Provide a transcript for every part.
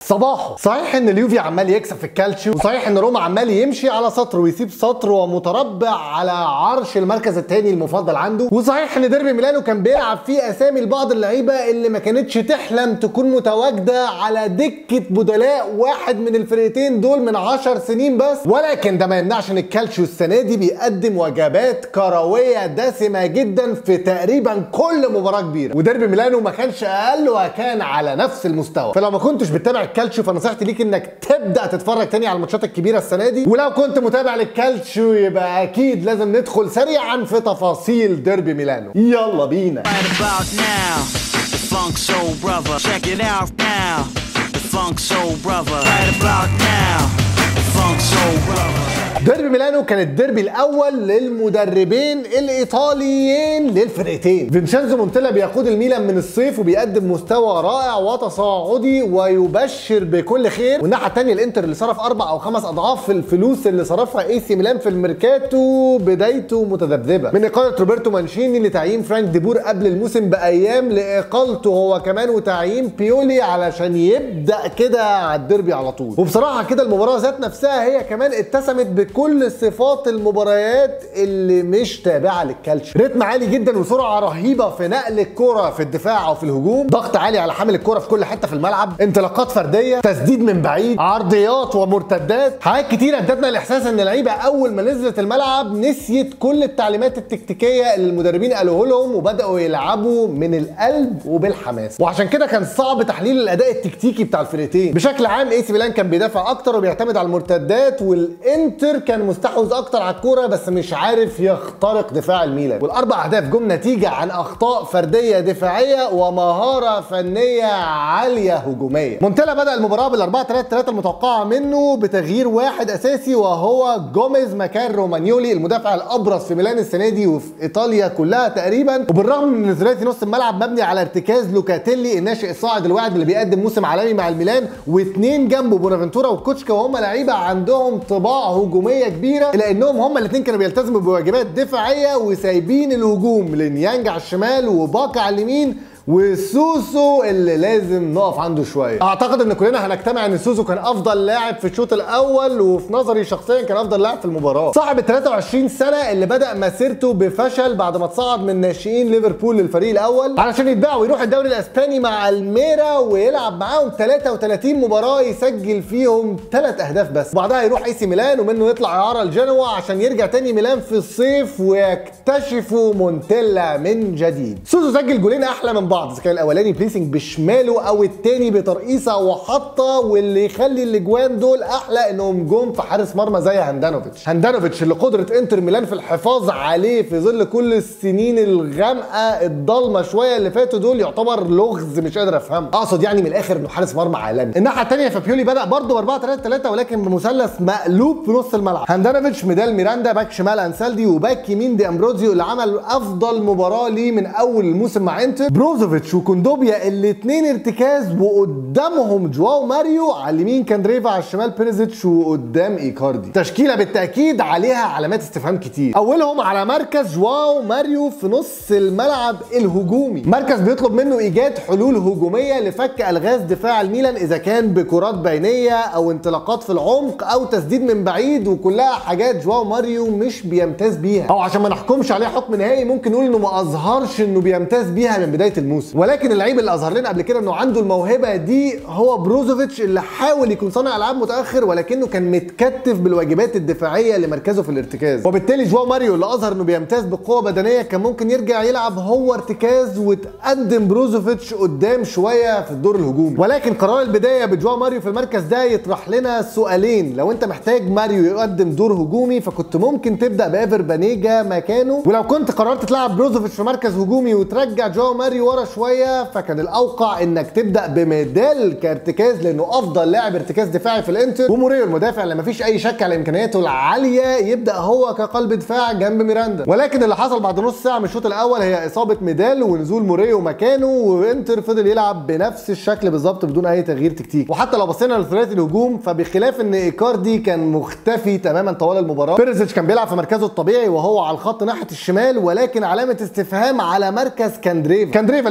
صباحه صحيح ان اليوفي عمال يكسب في الكالتشيو وصحيح ان روما عمال يمشي على سطر ويسيب سطر ومتربع على عرش المركز الثاني المفضل عنده وصحيح ان ديربي ميلانو كان بيلعب فيه اسامي لبعض اللعيبه اللي ما كانتش تحلم تكون متواجده على دكه بدلاء واحد من الفرقتين دول من 10 سنين بس ولكن ده ما يمنعش ان الكالتشيو السنه دي بيقدم وجبات كرويه دسمه جدا في تقريبا كل مباراه كبيره وديربي ميلانو ما كانش اقل وكان على نفس المستوى فلو ما كنتش بتتابع الكالتشيو فنصيحتي ليك انك تبدا تتفرج تاني على الماتشات الكبيره السنه دي ولو كنت متابع للكالتشيو يبقى اكيد لازم ندخل سريعا في تفاصيل ديربي ميلانو يلا بينا Right about now, the Funk Soul Brother. Check it out now, the Funk Soul Brother. Right about now, the Funk Soul Brother. ديربي ميلانو كان الديربي الاول للمدربين الايطاليين للفرقتين فينشانزو مونتيلا بيقود الميلان من الصيف وبيقدم مستوى رائع وتصاعدي ويبشر بكل خير والناحيه الثانيه الانتر اللي صرف اربع او خمس اضعاف الفلوس اللي صرفها اي سي ميلان في الميركاتو بدايته متذبذبه من اقاله روبرتو مانشيني لتعيين فرانك ديبور قبل الموسم بايام لاقالته هو كمان وتعيين بيولي علشان يبدا كده على الديربي على طول وبصراحه كده المباراه ذات نفسها هي كمان اتسمت بكل صفات المباريات اللي مش تابعه للكالتشر رتم عالي جدا وسرعه رهيبه في نقل الكره في الدفاع او في الهجوم ضغط عالي على حامل الكره في كل حته في الملعب انطلاقات فرديه تسديد من بعيد عرضيات ومرتدات حاجات كتيره ادتنا الاحساس ان اللعيبه اول ما نزلت الملعب نسيت كل التعليمات التكتيكيه اللي المدربين قالوه لهم وبداوا يلعبوا من القلب وبالحماس وعشان كده كان صعب تحليل الاداء التكتيكي بتاع الفرقتين بشكل عام اي سي ميلان كان بيدافع اكتر وبيعتمد على المرتدات والانتر كان مستحوذ اكتر على الكوره بس مش عارف يخترق دفاع الميلان والاربع اهداف جم نتيجه عن اخطاء فرديه دفاعيه ومهاره فنيه عاليه هجوميه مونتيلا بدا المباراه بال 4 3 3 المتوقعه منه بتغيير واحد اساسي وهو جوميز مكان رومانيولي المدافع الابرز في ميلان السنه دي وفي ايطاليا كلها تقريبا وبالرغم من نزولات نص الملعب مبني على ارتكاز لوكاتيلي الناشئ الصاعد الواعد اللي بيقدم موسم عالمي مع الميلان واثنين جنبه بونافنتورا وكوتشكا وهم لعيبه عندهم طباع هجوميه كبيره الا انهم هم الاثنين كانوا بيلتزموا بواجبات دفاعيه وسايبين الهجوم لنيانج على الشمال وباكا على اليمين وسوسو اللي لازم نقف عنده شويه اعتقد ان كلنا هنجتمع ان سوسو كان افضل لاعب في الشوط الاول وفي نظري شخصيا كان افضل لاعب في المباراه صاحب ال 23 سنه اللي بدا مسيرته بفشل بعد ما تصعد من ناشئين ليفربول للفريق الاول علشان يتباع ويروح الدوري الاسباني مع الميرا ويلعب معاهم 33 مباراه يسجل فيهم ثلاث اهداف بس وبعدها يروح اي سي ميلان ومنه يطلع اعاره لجنوا عشان يرجع تاني ميلان في الصيف ويكتشفوا مونتيلا من جديد سوسو سجل جولين احلى من بعض اذا كان الاولاني بليسنج بشماله او التاني بترقيصه وحطه واللي يخلي الاجوان دول احلى انهم جم في حارس مرمى زي هاندانوفيتش هاندانوفيتش اللي قدره انتر ميلان في الحفاظ عليه في ظل كل السنين الغامقه الضلمه شويه اللي فاتوا دول يعتبر لغز مش قادر افهمه اقصد يعني من الاخر انه حارس مرمى عالمي الناحيه الثانيه فابيولي بدا برضه ب 4 3 3 ولكن بمثلث مقلوب في نص الملعب هاندانوفيتش ميدال ميراندا باك شمال انسالدي وباك يمين دي امبروزيو اللي عمل افضل مباراه ليه من اول الموسم مع انتر بروزوفيتش وكوندوبيا الاثنين ارتكاز وقدامهم جواو ماريو على اليمين كاندريفا على الشمال بيريزيتش وقدام ايكاردي تشكيله بالتاكيد عليها علامات استفهام كتير اولهم على مركز جواو ماريو في نص الملعب الهجومي مركز بيطلب منه ايجاد حلول هجوميه لفك الغاز دفاع الميلان اذا كان بكرات بينيه او انطلاقات في العمق او تسديد من بعيد وكلها حاجات جواو ماريو مش بيمتاز بيها او عشان ما نحكمش عليه حكم نهائي ممكن نقول انه ما اظهرش انه بيمتاز بيها من بدايه الموسم ولكن اللعيب اللي اظهر لنا قبل كده انه عنده الموهبه دي هو بروزوفيتش اللي حاول يكون صانع العاب متاخر ولكنه كان متكتف بالواجبات الدفاعيه لمركزه في الارتكاز وبالتالي جواو ماريو اللي اظهر انه بيمتاز بقوه بدنيه كان ممكن يرجع يلعب هو ارتكاز وتقدم بروزوفيتش قدام شويه في الدور الهجومي ولكن قرار البدايه بجواو ماريو في المركز ده يطرح لنا سؤالين لو انت محتاج ماريو يقدم دور هجومي فكنت ممكن تبدا بايفر بانيجا مكانه ولو كنت قررت تلعب بروزوفيتش في مركز هجومي وترجع جواو ماريو ورا شويه فكان الاوقع انك تبدا بميدال كارتكاز لانه افضل لاعب ارتكاز دفاعي في الانتر وموريو المدافع اللي مفيش اي شك على امكانياته العاليه يبدا هو كقلب دفاع جنب ميراندا ولكن اللي حصل بعد نص ساعه من الشوط الاول هي اصابه ميدال ونزول موريو مكانه وانتر فضل يلعب بنفس الشكل بالظبط بدون اي تغيير تكتيكي وحتى لو بصينا لثلاثي الهجوم فبخلاف ان ايكاردي كان مختفي تماما طوال المباراه بيرزيتش كان بيلعب في مركزه الطبيعي وهو على الخط ناحيه الشمال ولكن علامه استفهام على مركز كاندريفا كاندريفا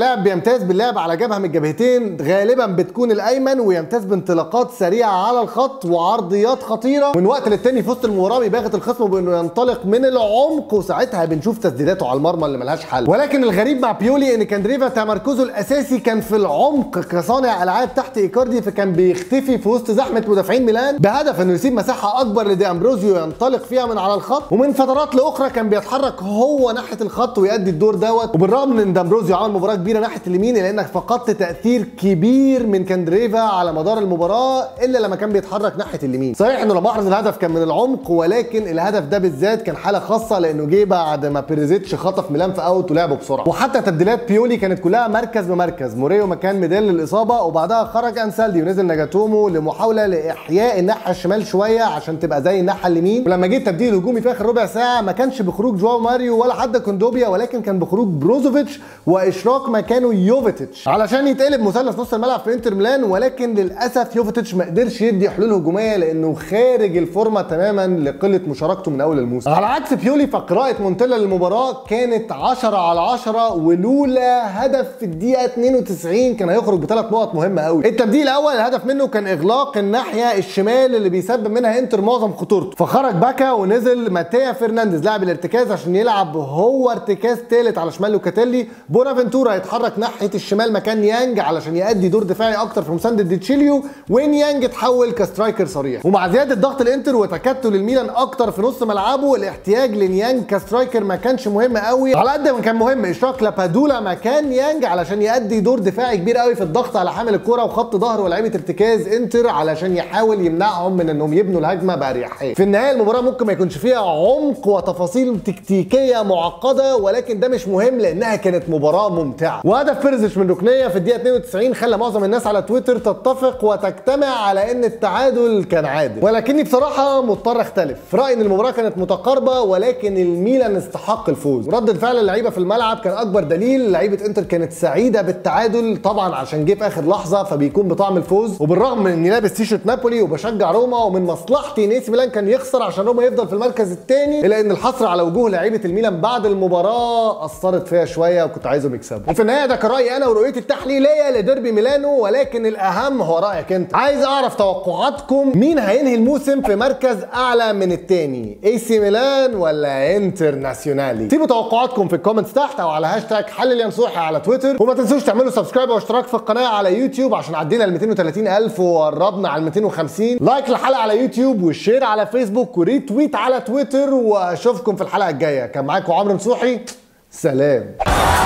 كلاعب بيمتاز باللعب على جبهه من الجبهتين غالبا بتكون الايمن ويمتاز بانطلاقات سريعه على الخط وعرضيات خطيره من وقت للتاني في وسط المباراه بيباغت الخصم بانه ينطلق من العمق وساعتها بنشوف تسديداته على المرمى اللي ملهاش حل ولكن الغريب مع بيولي ان كاندريفا تمركزه الاساسي كان في العمق كصانع العاب تحت ايكاردي فكان بيختفي في وسط زحمه مدافعين ميلان بهدف انه يسيب مساحه اكبر لدي امبروزيو ينطلق فيها من على الخط ومن فترات لاخرى كان بيتحرك هو ناحيه الخط ويؤدي الدور دوت وبالرغم من ان دامبروزيو عمل مباراه كبيره ناحيه اليمين الا انك فقدت تاثير كبير من كاندريفا على مدار المباراه الا لما كان بيتحرك ناحيه اليمين صحيح انه لما احرز الهدف كان من العمق ولكن الهدف ده بالذات كان حاله خاصه لانه جه بعد ما بيريزيتش خطف ميلان في اوت ولعبه بسرعه وحتى تبديلات بيولي كانت كلها مركز بمركز موريو مكان ميديل للاصابه وبعدها خرج انسالدي ونزل ناجاتومو لمحاوله لاحياء الناحيه الشمال شويه عشان تبقى زي الناحيه اليمين ولما جه التبديل الهجومي في اخر ربع ساعه ما كانش بخروج جواو ماريو ولا حتى كوندوبيا ولكن كان بخروج بروزوفيتش واشراك مكانه يوفيتش علشان يتقلب مثلث نص الملعب في انتر ميلان ولكن للاسف يوفيتش ما قدرش يدي حلول هجوميه لانه خارج الفورمه تماما لقله مشاركته من اول الموسم على عكس بيولي فقراءه مونتيلا للمباراه كانت 10 على 10 ولولا هدف في الدقيقه 92 كان هيخرج بثلاث نقط مهمه قوي التبديل الاول الهدف منه كان اغلاق الناحيه الشمال اللي بيسبب منها انتر معظم خطورته فخرج باكا ونزل ماتيا فرنانديز لاعب الارتكاز عشان يلعب هو ارتكاز ثالث على شمال لوكاتيلي بونافنتورا هيتحرك ناحيه الشمال مكان يانج علشان يأدي دور دفاعي اكتر في مسانده ديتشيليو وين يانج اتحول كسترايكر صريح ومع زياده ضغط الانتر وتكتل الميلان اكتر في نص ملعبه الاحتياج لنيانج كسترايكر ما كانش مهم قوي على قد ما كان مهم اشراك لابادولا مكان يانج علشان يأدي دور دفاعي كبير قوي في الضغط على حامل الكره وخط ظهر ولاعيبه ارتكاز انتر علشان يحاول يمنعهم من انهم يبنوا الهجمه باريحيه في النهايه المباراه ممكن ما يكونش فيها عمق وتفاصيل تكتيكيه معقده ولكن ده مش مهم لانها كانت مباراه ممتعه وهدف بيرزيتش من ركنيه في الدقيقه 92 خلى معظم الناس على تويتر تتفق وتجتمع على ان التعادل كان عادل ولكني بصراحه مضطر اختلف في رايي ان المباراه كانت متقاربه ولكن الميلان استحق الفوز ردة فعل اللعيبه في الملعب كان اكبر دليل لعيبه انتر كانت سعيده بالتعادل طبعا عشان جه في اخر لحظه فبيكون بطعم الفوز وبالرغم من اني لابس تيشرت نابولي وبشجع روما ومن مصلحتي ان اي سي ميلان كان يخسر عشان روما يفضل في المركز الثاني الا ان الحصر على وجوه لعيبه الميلان بعد المباراه اثرت فيا شويه وكنت عايزهم يكسبوا وفي النهايه ده كان رايي انا ورؤيتي التحليليه لديربي ميلانو ولكن الاهم هو رايك انت عايز اعرف توقعاتكم مين هينهي الموسم في مركز اعلى من الثاني اي سي ميلان ولا انتر ناسيونالي سيبوا توقعاتكم في الكومنتس تحت او على هاشتاج حلل يا نصوحي على تويتر وما تنسوش تعملوا سبسكرايب واشتراك في القناه على يوتيوب عشان عدينا ال 230 الف وقربنا على ال 250 لايك للحلقه على يوتيوب والشير على فيسبوك وريتويت على تويتر واشوفكم في الحلقه الجايه كان معاكم عمرو نصوحي سلام